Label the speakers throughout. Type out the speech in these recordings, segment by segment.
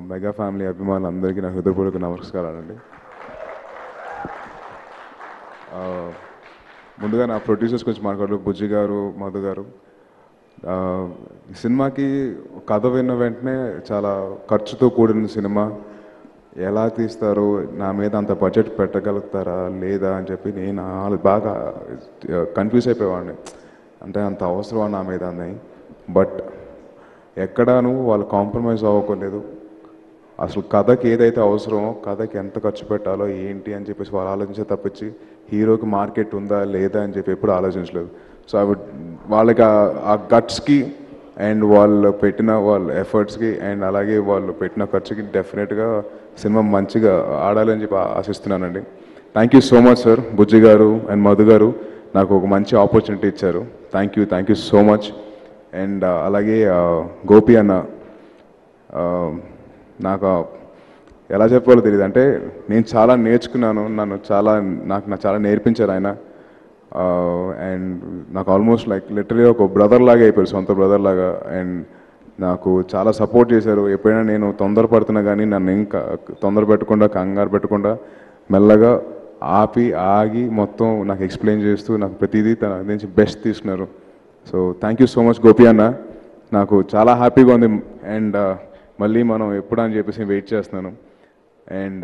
Speaker 1: mega family అభిమానులందరికీ నా హృదయపూర్వక నమస్కారాలండి ఆ, ముందుగా నా ప్రొడ్యూసర్స్ గురించి మాట్లాడారు బుజ్జి గారు మధు గారు ఆ, ఈ సినిమాకి కథ విన్న వెంటనే చాలా ఖర్చుతో కూడిన సినిమా ఎలా తీస్తారు నా మీద అంత బడ్జెట్ పెట్టగలుగుతారా లేదా అని చెప్పి నేను ఆ- బాగా కన్ఫ్యూజ్ అయిపోయేవాడిని అంటే అంత అవసరమా నా మీద అని బట్ ఎక్కడాను వాళ్ళు కాంప్రమైజ్ అవ్వకలేదు అసలు కథకి ఏదైతే అవసరమో కథకి ఎంత ఖర్చు పెట్టాలో ఏంటి అని చెప్పేసి వాళ్ళు ఆలోచించే తప్పించి హీరోకి మార్కెట్ ఉందా లేదా అని చెప్పి ఎప్పుడు ఆలోచించలేదు సో అవి వాళ్ళకి ఆ- ఆ గట్స్కి అండ్ వాళ్ళు పెట్టిన వాళ్ళ ఎఫర్ట్స్కి అండ్ అలాగే వాళ్ళు పెట్టిన ఖర్చుకి డెఫినెట్గా సినిమా మంచిగా ఆడాలని చెప్పి ఆ- ఆశిస్తున్నానండి thank you so much sir Bujji garu and Madhu garu నాకు ఒక మంచి ఆపర్చునిటీ ఇచ్చారు thank you thank you so much and అలాగే ఆ, గోపి అన్న ఆ, నాకు ఆ- ఎలా చెప్పాలో తెలియదు అంటే నేను చాలా నేర్చుకున్నాను నన్ను చాలా నాకు నాకు చాలా నేర్పించారు ఆయన అండ్ నాకు ఆల్మోస్ట్ లైక్ లిటరలీ ఒక బ్రదర్ లాగా అయిపోయారు సొంత బ్రదర్ లాగా అండ్ నాకు చాలా సపోర్ట్ చేశారు ఎప్పుడైనా నేను తొందరపడుతున్నా కానీ నన్ను ఇంకా తొందర పెట్టకుండా కంగారు పెట్టకుండా మెల్లగా ఆపి ఆగి మొత్తం నాకు ఎక్స్ప్లెయిన్ చేస్తూ నాకు ప్రతిదీ తన నుంచి బెస్ట్ తీసుకున్నారు so thank you so much Gopi అన్న నాకు చాలా హ్యాపీగా ఉంది అండ్ మళ్ళీ మనం ఎప్పుడు అని చెప్పేసి వెయిట్ చేస్తున్నాను అండ్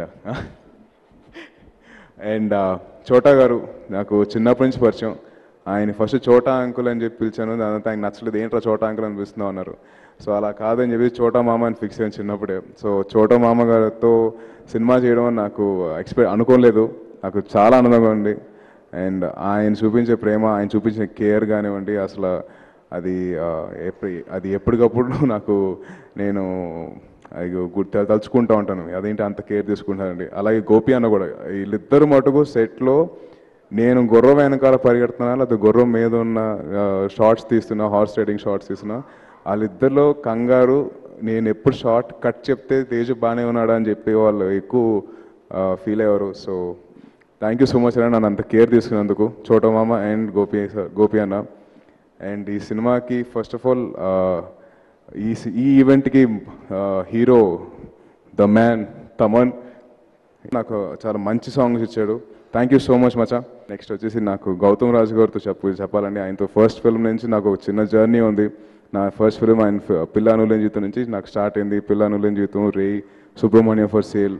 Speaker 1: అండ్ చోటా గారు నాకు చిన్నప్పటి నుంచి పరిచయం ఆయన ఫస్ట్ చోటా అంకుల్ అని చెప్పి పిలిచాను దాంతో ఆయన నచ్చలేదు ఏంట్రా చోటా అంకుల్ అని పిలుస్తున్నావు అన్నారు సో అలా కాదని చెప్పి చోటా మామ అని ఫిక్స్ అయ్యాను చిన్నప్పుడే సో చోటా మామ గారితో సినిమా చేయడం అని నాకు ఎక్స్పెక్ట్ అనుకోలేదు నాకు చాలా ఆనందంగా ఉంది అండ్ ఆయన చూపించే ప్రేమ ఆయన చూపించే కేర్ కానివ్వండి అసలు అది ఆ, ఎప్పటి అది ఎప్పటికప్పుడు నాకు నేను అది గుర్తు తలుచుకుంటూ ఉంటాను అదేంటి అంత కేర్ తీసుకుంటానండి అలాగే గోపి అన్న కూడా వీళ్ళిద్దరు మటుకు సెట్లో నేను గుర్రం వెనకాల పరిగెడుతున్నా లేకపోతే గుర్రం మీద ఉన్న షార్ట్స్ తీస్తున్నా హార్స్ రైడింగ్ షార్ట్స్ తీస్తున్నా వాళ్ళిద్దరిలో కంగారు నేను ఎప్పుడు షార్ట్ కట్ చెప్తే తేజు బాగానే ఉన్నాడా అని చెప్పి వాళ్ళు ఎక్కువ ఫీల్ అయ్యారు so thank you so much అన్న నన్ను అంత కేర్ తీసుకున్నందుకు చోటమామ అండ్ గోపి సార్ గోపి అన్న అండ్ ఈ సినిమాకి ఫస్ట్ ఆఫ్ ఆల్ ఈ సి- ఈ ఈవెంట్కి హీరో ద మ్యాన్ తమన్ నాకు చాలా మంచి సాంగ్స్ ఇచ్చాడు థ్యాంక్ యూ సో మచ్ మచా నెక్స్ట్ వచ్చేసి నాకు గౌతమ్ రాజు గారితో చెప్పు చెప్పాలండి ఆయనతో ఫస్ట్ ఫిల్మ్ నుంచి నాకు ఒక చిన్న జర్నీ ఉంది నా ఫస్ట్ ఫిల్మ్ ఆయన ఫి- పిల్ల అనులేని జీవితం నుంచి నాకు స్టార్ట్ అయింది పిల్ల అనులేని జీవితం రే సుబ్రహ్మణ్యం ఫర్ సేల్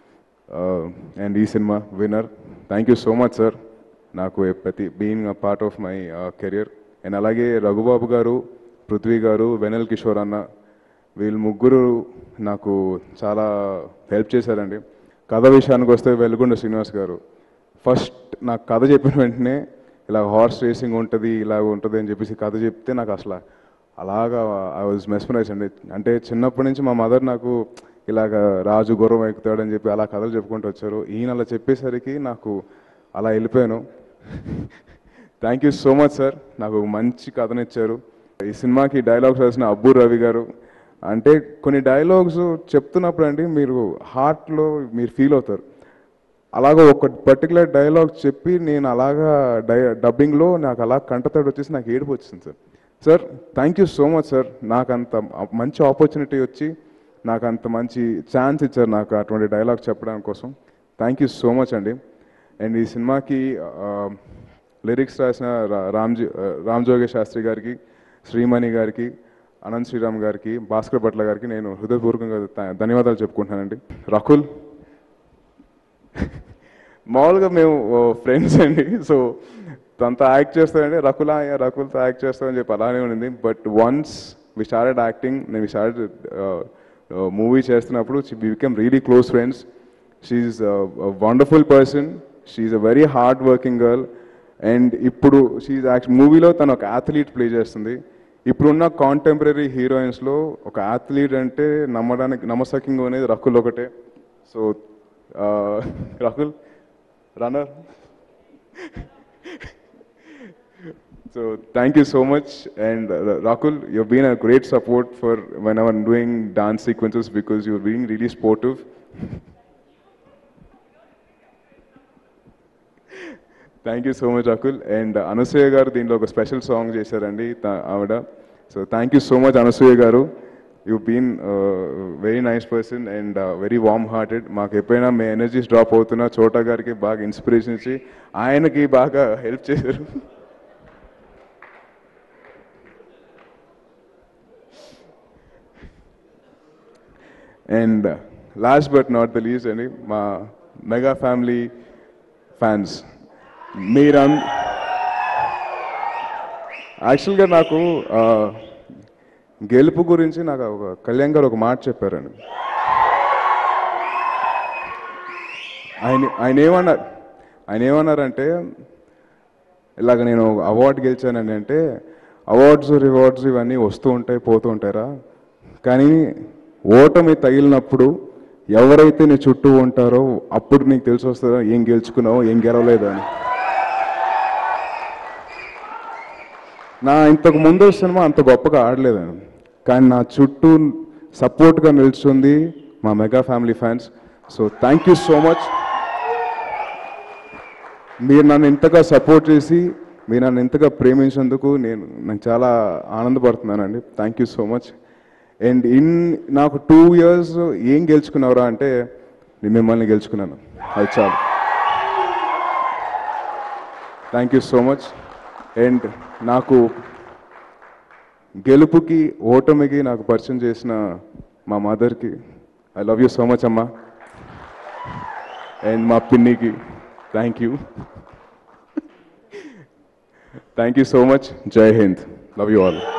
Speaker 1: అండ్ ఈ సినిమా winner thank you so much sir నాకు ఏ ప్రతి being a part of my career and అలాగే రఘుబాబు గారు పృథ్వీ గారు వెనల్ కిషోర్ అన్న వీళ్ళు ముగ్గురు నాకు చాలా హెల్ప్ చేశారండి కథ విషయానికి వస్తే వెలుగొండ శ్రీనివాస్ గారు ఫస్ట్ నాకు కథ చెప్పిన వెంటనే ఇలా హార్స్ రేసింగ్ ఉంటుంది ఇలా ఉంటుంది అని చెప్పేసి కథ చెప్తే నాకు అసలు అలాగా ఐ వాజ్ మెస్మరైజ్ అండి అంటే చిన్నప్పటి నుంచి మా మదర్ నాకు ఇలాగ రాజు గుర్రం ఎక్కుతాడని చెప్పి అలా కథలు చెప్పుకుంటూ వచ్చారు ఈయన అలా చెప్పేసరికి నాకు అలా వెళ్ళిపోయాను thank you so much sir నాకు ఒక మంచి కథనిచ్చారు ఈ సినిమాకి డైలాగ్స్ రాసిన అబ్బు రవి గారు అంటే కొన్ని డైలాగ్స్ చెప్తున్నప్పుడు అండి మీరు హార్ట్లో మీరు ఫీల్ అవుతారు అలాగ ఒక పర్టికులర్ డైలాగ్ చెప్పి నేను అలాగా డై డబ్బింగ్లో నాకు అలా కంటతడి వచ్చేసి నాకు ఏడుపు వచ్చింది sir sir thank you so much sir నాకు అంత మంచి ఆపర్చునిటీ వచ్చి నాకు అంత మంచి ఛాన్స్ ఇచ్చారు నాకు అటువంటి డైలాగ్ చెప్పడానికి కోసం థ్యాంక్ యూ సో మచ్ అండి అండ్ ఈ సినిమాకి లిరిక్స్ రాసిన రా- రామ్జీ ఆ, రామ్ జోగే శాస్త్రి గారికి శ్రీమణి గారికి అనంత్ శ్రీరామ్ గారికి భాస్కర్ భట్ల గారికి నేను హృదయపూర్వకంగా ధ- ధన్యవాదాలు చెప్పుకుంటున్నానండి రకుల్ మామూలుగా మేము ఫ్రెండ్స్ అండి సో తనతో యాక్ట్ చేస్తానండి రకుల్ అయ్యా రకుల్తో యాక్ట్ చేస్తామని చెప్పి అలానే ఉండింది but once we started acting నేను వి స్టార్టెడ్ మూవీ చేస్తున్నప్పుడు we become really close friends she's wonderful person she's a very hard working girl and ఇప్పుడు షీఈ్ యాక్ట్ మూవీలో తను ఒక అథ్లీట్ ప్లే చేస్తుంది ఇప్పుడున్న కాంటెంపరీ హీరోయిన్స్లో ఒక అథ్లీట్ అంటే నమ్మడానికి నమ్మసక్యంగా అనేది రకుల్ ఒకటే so Rakul runner so thank you so much and Rakul you been a great support for when our doing dance sequences because your being really sportive thank you so much Rakul and Anasuya garu దీంట్లో ఒక special song చేశారండి త- ఆవిడ so thank you so much Anasuya garu you been very nice person and very warm hearted మాకు ఎప్పుడైనా మీ energies drop అవుతున్నా చోటా గారికి బాగా ఇన్స్పిరేషన్ ఇచ్చి ఆయనకి బాగా హెల్ప్ చేశారు and last but not the least అండి మా మెగా ఫ్యామిలీ ఫ్యాన్స్ మీరం యాక్చువల్గా నాకు ఆ, గెలుపు గురించి నాకు ఒక కళ్యాణ్ గారు ఒక మాట చెప్పారండి ఆయన ఆయన ఏమన్నారు ఆయన ఏమన్నారంటే ఇలాగ నేను అవార్డు గెలిచానని అంటే అవార్డ్స్ రివార్డ్స్ ఇవన్నీ వస్తూ ఉంటాయి పోతూ ఉంటారా కానీ ఓటమి తగిలినప్పుడు ఎవరైతే నీ చుట్టూ ఉంటారో అప్పుడు నీకు తెలిసి వస్తుందో ఏం గెలుచుకున్నావో ఏం గెలవలేదు అని నా ఇంతకు ముందు సినిమా అంత గొప్పగా ఆడలేదండి కానీ నా చుట్టూ సపోర్ట్గా నిల్చుంది మా mega family fans so thank you so much మీరు నన్ను ఇంతగా సపోర్ట్ చేసి మీరు నన్ను ఇంతగా ప్రేమించినందుకు నేను నాకు చాలా ఆనందపడుతున్నానండి thank you so much and in నాకు టూ ఇయర్స్ ఏం గెలుచుకున్నావురా అంటే నేను మిమ్మల్ని గెలుచుకున్నాను అది చాలు thank you so much and నాకు గెలుపుకి ఓటమికి నాకు పరిచయం చేసిన మా మదర్కి I love you so much అమ్మా అండ్ మా పిన్నికి thank you thank you so much Jai Hind love you all